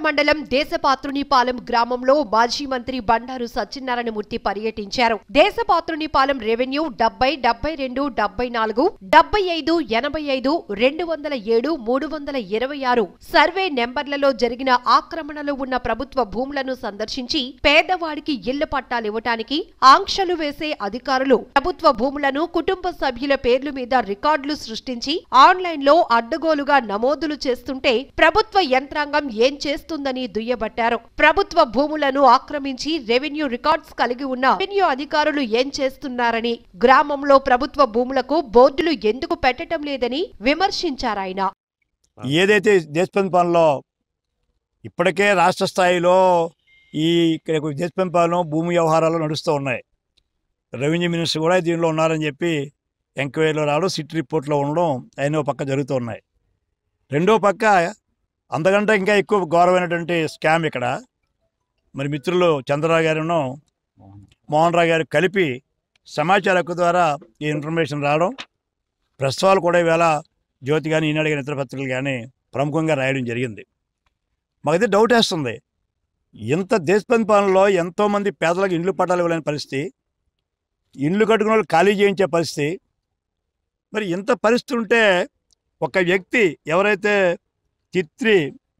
మండలం దేశపాత్రునిపాలెం గ్రామంలో మాజీ మంత్రి బండారు సత్యనారాయణమూర్తి పర్యటించారు దేశపాత్రునిపాలెం రెవెన్యూ డెబ్బై డెబ్బై రెండు డెబ్బై నాలుగు డెబ్బై ఐదు ఎనభై ఐదు రెండు వందల ఏడు మూడు వందల ఇరవై ఆరు సర్వే నెంబర్లలో జరిగిన ఆక్రమణలో ఉన్న ప్రభుత్వ భూములను సందర్శించి పేదవాడికి ఇళ్ల పట్టాలివ్వటానికి ఆంక్షలు వేసే అధికారులు ప్రభుత్వ భూములను కుటుంబ సభ్యుల పేర్లు మీద రికార్డులు సృష్టించి ఆన్లైన్ లో అడ్డగోలుగా నమోదులు చేస్తుంటే ప్రభుత్వ యంత్రాంగం ఏం చేస్తుందని దుయ్యబట్టారు ప్రభుత్వ భూములను ఆక్రమించి రెవెన్యూ రికార్డ్స్ కలిగి ఉన్న రెవెన్యూ అధికారులు ఏం చేస్తున్నారని గ్రామంలో ప్రభుత్వ భూములకు బోర్డులు ఎందుకు పెట్టడం లేదని విమర్శించారాయన ఏదైతే దేశపతి పాలనలో ఇప్పటికే రాష్ట్ర స్థాయిలో ఈ ఇక్కడ దేశపతి పాలన భూమి వ్యవహారాలు నడుస్తూ ఉన్నాయి రెవెన్యూ మినిస్టర్ కూడా దీనిలో ఉన్నారని చెప్పి ఎంక్వైరీలో రావడం సిట్ రిపోర్ట్లో ఉండడం అయిన పక్క జరుగుతూ ఉన్నాయి రెండో పక్క అంతకంటే ఇంకా ఎక్కువ ఘోరమైనటువంటి స్కామ్ ఇక్కడ మరి మిత్రులు చంద్రరావు గారును మోహన్ రావు గారు కలిపి సమాచార హక్కు ద్వారా ఈ ఇన్ఫర్మేషన్ రావడం ప్రెస్ వాళ్ళు కూడా ఈవేళ జ్యోతి కానీ ఈనాడు కానీ ఇతర పత్రికలు కానీ ప్రముఖంగా రాయడం జరిగింది మాకైతే డౌట్ వేస్తుంది ఇంత దేశపతి పాలనలో ఎంతోమంది పేదలకు ఇండ్లు పట్టాలు ఇవ్వలేని పరిస్థితి ఇండ్లు కట్టుకున్న వాళ్ళు ఖాళీ చేయించే పరిస్థితి మరి ఇంత పరిస్థితి ఉంటే ఒక వ్యక్తి ఎవరైతే చిత్రి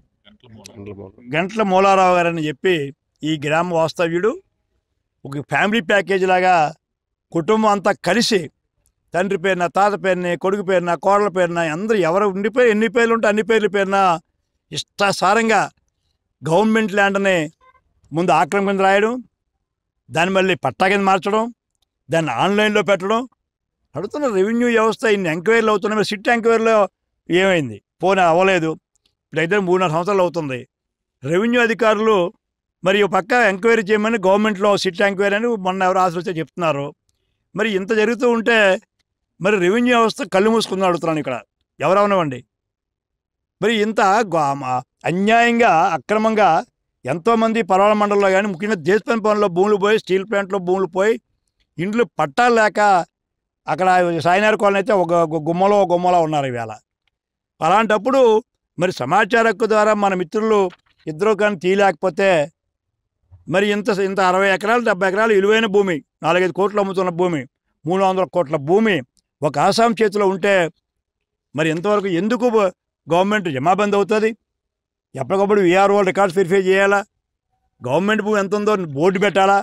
గంట్ల మూలారావు గారని చెప్పి ఈ గ్రామ వాస్తవ్యుడు ఒక ఫ్యామిలీ ప్యాకేజ్ లాగా కుటుంబం అంతా కలిసి తండ్రి పేరున తాత పేరున కొడుకు పేరున కోడల పేరున అందరూ ఎవరు ఉండిపోయి ఎన్ని పేర్లు ఉంటే అన్ని పేర్ల పేరున ఇష్టాసారంగా గవర్నమెంట్ ల్యాండ్ని ముందు ఆక్రమణ కింద రాయడం దాన్ని మళ్ళీ పట్టా కింద మార్చడం దాన్ని ఆన్లైన్లో పెట్టడం అడుగుతున్న రెవెన్యూ వ్యవస్థ ఇన్ని ఎంక్వైరీలు అవుతున్నాయి మరి సిట్ ఎంక్వైరీలో ఏమైంది పోనీ అవ్వలేదు ఇప్పుడైతే మూడున్నర సంవత్సరాలు అవుతుంది రెవెన్యూ అధికారులు మరి ఒక పక్క ఎంక్వైరీ చేయమని గవర్నమెంట్లో సిట్ ఎంక్వైరీ అని మొన్న ఎవరు ఆశ వస్తే చెప్తున్నారు మరి ఇంత జరుగుతూ ఉంటే మరి రెవెన్యూ వ్యవస్థ కళ్ళు మూసుకుందని అడుగుతున్నాను ఇక్కడ ఎవరవనివ్వండి మరి ఇంత గా- మా- అన్యాయంగా అక్రమంగా ఎంతోమంది పర్వాల మండలంలో కానీ ముఖ్యంగా దేశపని పనుల్లో భూములు పోయి స్టీల్ ప్లాంట్లో భూములు పోయి ఇండ్లు పట్టాలు లేక అక్కడ సాయినార్ కాలనీ అయితే ఒక గు- గుమ్మలో ఒక గుమ్మలో ఉన్నారు ఈవేళ అలాంటప్పుడు మరి సమాచార హక్కు ద్వారా మన మిత్రులు ఇద్దరు కానీ తీయలేకపోతే మరి ఇంత ఇంత అరవై ఎకరాలు డెబ్బై ఎకరాలు విలువైన భూమి నాలుగైదు కోట్లు అమ్ముతున్న భూమి మూడు వందల కోట్ల భూమి ఒక ఆసాం చేతిలో ఉంటే మరి ఇంతవరకు ఎందుకు బ- గవర్నమెంట్ జమాబంద్ అవుతుంది ఎప్పటికప్పుడు విఆర్ఓ రికార్డ్స్ వెరిఫై చేయాలా గవర్నమెంట్ భూమి ఎంత ఉందో బోర్డు పెట్టాలా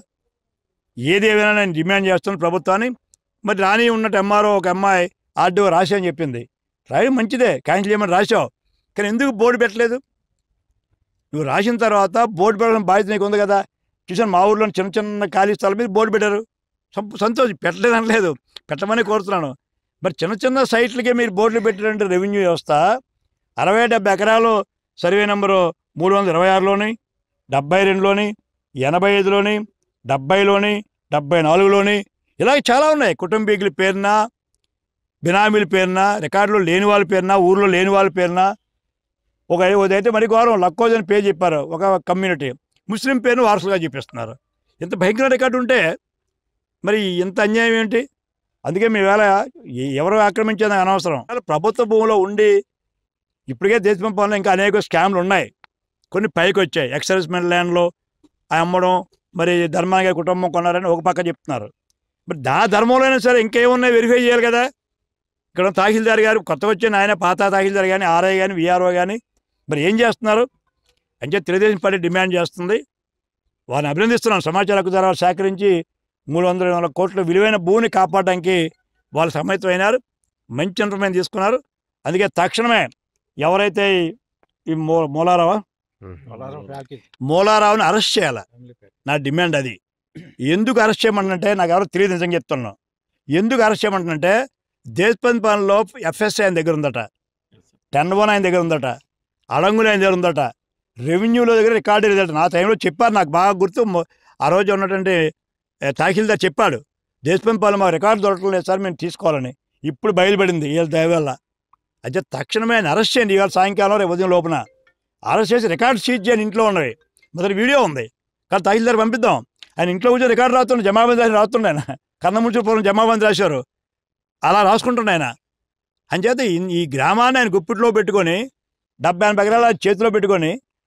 ఏది ఏమైనా నేను డిమాండ్ చేస్తాను ప్రభుత్వాన్ని మరి రాని ఉన్నట్టు ఎంఆర్ఓ ఒక అమ్మాయి ఆర్డీఓ రాసి అని చెప్పింది రాయి మంచిదే క్యాన్సిల్ చేయమని రాసావు కానీ ఎందుకు బోర్డు పెట్టలేదు నువ్వు రాసిన తర్వాత బోర్డు పెట్టడం బాధ్యత నీకు ఉంది కదా చూసాను మా ఊర్లో చిన్న చిన్న ఖాళీ స్థలం మీద బోర్డు పెట్టారు సం- సంతోషం పెట్టలేదు అనలేదు పెట్టమని కోరుతున్నాను మరి చిన్న చిన్న సైట్లకే మీరు బోర్డులు పెట్టారంటే రెవెన్యూ వ్యవస్థ అరవై డెబ్బై ఎకరాలు సర్వే నెంబరు మూడు వందల ఇరవై ఆరులోని డెబ్బై రెండులోని ఎనభై ఐదులోని డెబ్బైలోని డెబ్బై నాలుగులోని ఇలాగ చాలా ఉన్నాయి కుటుంబీకుల పేరున బినామీల పేరున రికార్డులో లేని వాళ్ళ పేరున ఊర్లో లేని వాళ్ళ పేరున ఒక ఉదైతే మరి ఘోరం లక్కోజ్ అని పేరు చెప్పారు ఒక కమ్యూనిటీ ముస్లిం పేరును వారసులుగా చూపిస్తున్నారు ఇంత భయంకర రికార్డు ఉంటే మరి ఇంత అన్యాయం ఏంటి అందుకే మీ వేళ ఎ- ఎవరు ఆక్రమించేది అనవసరం ప్రభుత్వ భూమిలో ఉండి ఇప్పటికే దేశం పనులు ఇంకా అనేక స్కామ్లు ఉన్నాయి కొన్ని పైకి వచ్చాయి ఎక్సైజ్మెంట్ ల్యాండ్లో ఆ అమ్మడం మరి ధర్మాన గారి కుటుంబం కొన్నారని ఒక పక్క చెప్తున్నారు మరి దా ధర్మంలోనే సరే ఇంకేమున్నాయి వెరిఫై చేయాలి కదా ఇక్కడ తహసీల్దార్ గారు కొత్త వచ్చిన ఆయన పాత తహసీల్దార్ కానీ ఆర్ఐ కానీ విఆర్ఓ కానీ మరి ఏం చేస్తున్నారు అంటే తెలుగుదేశం పార్టీ డిమాండ్ చేస్తుంది వారిని అభినందిస్తున్నాను సమాచార హక్కు ద్వారా సేకరించి మూడు వందల ఇరవై నాలుగు కోట్ల విలువైన భూమిని కాపాడడానికి వాళ్ళు సమ్మతమైనారు మంచి ఇన్ఫర్మేషన్ తీసుకున్నారు అందుకే తక్షణమే ఎవరైతే ఈ- ఈ మూ మూలారావు మూలారావుని అరెస్ట్ చేయాలి నా డిమాండ్ అది ఎందుకు అరెస్ట్ చేయమంటే నాకు ఎవరో తెలియదు నిజంగా చెప్తున్నాను ఎందుకు అరెస్ట్ చేయమంటే దేశపతి పాలనలో ఎఫ్ఎస్ఐ ఆయన దగ్గర ఉందట టెన్ వన్ ఆయన దగ్గర ఉందట అడంగులు ఆయన దగ్గర ఉందట రెవెన్యూలో దగ్గర రికార్డు లేదట నా టైంలో చెప్పారు నాకు బాగా గుర్తు మొ- ఆ రోజు ఉన్నటువంటి ఏ, తహసీల్దార్ చెప్పాడు దేశపతి పాలన మాకు రికార్డు దొరకడం లేదు సార్ మేము తీసుకోవాలని ఇప్పుడు బయలుపడింది వీళ్ళ దయవల్ల అయితే తక్షణమే ఆయన అరెస్ట్ చేయండి ఇవాళ సాయంకాలం రేపు ఉదయం లోపున అరెస్ట్ చేసి రికార్డు సీజ్ చేయని ఇంట్లో ఉన్నవి మొదటి వీడియో ఉంది కానీ తహసీల్దార్ పంపిద్దాం ఆయన ఇంట్లో కూర్చొని రికార్డు రాస్తుండే జమాబందీ రాసి రాస్తుండే ఆయన కన్నముంచుపురం జమాబందీ రాశారు అలా రాసుకుంటుండే ఆయన అంచేత ఈ- ఈ గ్రామాన్ని ఆయన గుప్పిట్లో పెట్టుకొని డెబ్బై ఎనభై ఎకరాల చేతిలో పెట్టుకొని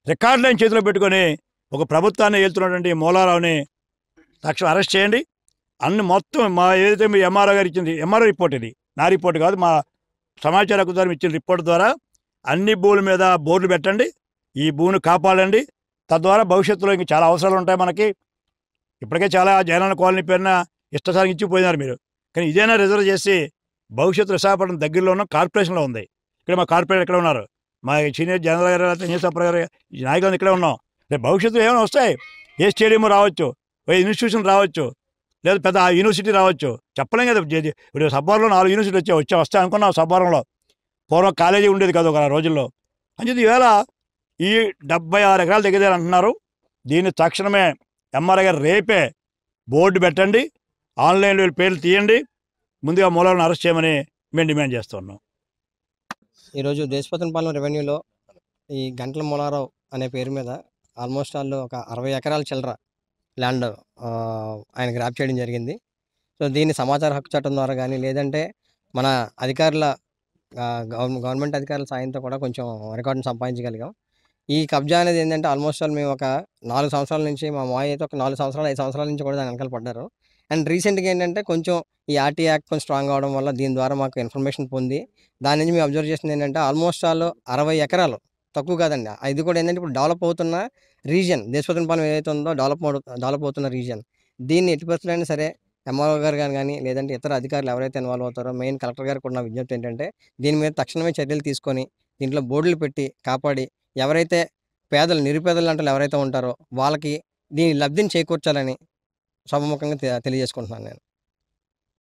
రికార్డులను చేతిలో పెట్టుకొని ఒక ప్రభుత్వాన్ని వెళ్తున్నటువంటి మూలారావుని తక్షణం అరెస్ట్ చేయండి అన్ని మొత్తం మా ఏదైతే మీ ఎంఆర్ఓ గారు ఇచ్చింది ఎంఆర్ఓ రిపోర్ట్ ఇది నా రిపోర్ట్ కాదు మా సమాచార హక్కు ద్వారా ఇచ్చిన రిపోర్ట్ ద్వారా అన్ని భూముల మీద బోర్డులు పెట్టండి ఈ భూమిని కాపాడండి తద్వారా భవిష్యత్తులో ఇంకా చాలా అవసరాలు ఉంటాయి మనకి ఇప్పటికే చాలా జగనన్న కాలనీ పేరున ఇష్టసారి ఇచ్చిపోయినారు మీరు కానీ ఇదైనా రిజర్వ్ చేసి భవిష్యత్తు విశాఖపట్నం దగ్గరలో ఉన్న కార్పొరేషన్లో ఉంది ఇక్కడ మా కార్పొరేటర్ ఇక్కడ ఉన్నారు మా సీనియర్ జనరల్ గారు లేకపోతే న్యూస్ గారు ఈ నాయకులు ఇక్కడే ఉన్నాం రేపు భవిష్యత్తులో ఏమైనా వస్తాయి ఏ స్టేడియం రావచ్చు ఏ ఇన్స్టిట్యూషన్ రావచ్చు లేదా పెద్ద యూనివర్సిటీ రావచ్చు చెప్పలేం కదా జే- జే- ఇప్పుడు సబ్బారంలో నాలుగు యూనివర్సిటీ వచ్చాయి వచ్చా వస్తాయి అనుకున్నాం సబ్బారంలో పూర్వం కాలేజీ ఉండేది కదా ఒక రోజుల్లో అంచేది ఈవేళ ఈ డెబ్బై ఆరు ఎకరాల దగ్గర అంటున్నారు దీన్ని తక్షణమే ఎంఆర్ఐ గారు రేపే బోర్డు పెట్టండి ఆన్లైన్లో వీళ్ళ పేర్లు తీయండి ముందుగా మూలాలను అరెస్ట్ చేయమని మేము డిమాండ్ చేస్తున్నాం ఈరోజు దేశపతనపాలెం రెవెన్యూలో ఈ గంటల మూలారావు అనే పేరు మీద ఆల్మోస్ట్ ఆల్ ఒక అరవై ఎకరాల చిల్లర ల్యాండ్ ఆ, ఆయన గ్రాప్ చేయడం జరిగింది సో దీన్ని సమాచార హక్కు చట్టం ద్వారా కానీ లేదంటే మన అధికారుల ఆ, గవర్న- గవర్నమెంట్ అధికారుల సాయంతో కూడా కొంచెం రికార్డును సంపాదించగలిగాం ఈ కబ్జా అనేది ఏంటంటే ఆల్మోస్ట్ ఆల్ మేము ఒక నాలుగు సంవత్సరాల నుంచి మా మాయ అయితే ఒక నాలుగు సంవత్సరాలు ఐదు సంవత్సరాల నుంచి కూడా దాని వెనకాల పడ్డారు అండ్ రీసెంట్గా ఏంటంటే కొంచెం ఈ ఆర్టీ యాక్ట్ కొంచెం స్ట్రాంగ్ అవడం వల్ల దీని ద్వారా మాకు ఇన్ఫర్మేషన్ పొంది దాని నుంచి మేము అబ్జర్వ్ చేసింది ఏంటంటే ఆల్మోస్ట్ ఆల్ అరవై ఎకరాలు తక్కువ కాదండి ఇది కూడా ఏంటంటే ఇప్పుడు డెవలప్ అవుతున్న రీజియన్ దేశపతనపాలెం ఏదైతే ఉందో డెవలప్ డెవలప్ అవుతున్న రీజియన్ దీన్ని ఎట్టి పరిస్థితుల్లో అయినా సరే ఎంఆర్ఓ గారు కానీ కానీ లేదంటే ఇతర అధికారులు ఎవరైతే ఇన్వాల్వ్ అవుతారో మెయిన్ కలెక్టర్ గారికి కూడా నా విజ్ఞప్తి ఏంటంటే దీని మీద తక్షణమే చర్యలు తీసుకొని దీంట్లో బోర్డులు పెట్టి కాపాడి ఎవరైతే పేదలు నిరుపేదలు అంటే ఎవరైతే ఉంటారో వాళ్ళకి దీని లబ్ధిని చేకూర్చాలని సభముఖంగా తె- తెలియజేసుకుంటున్నాను నేను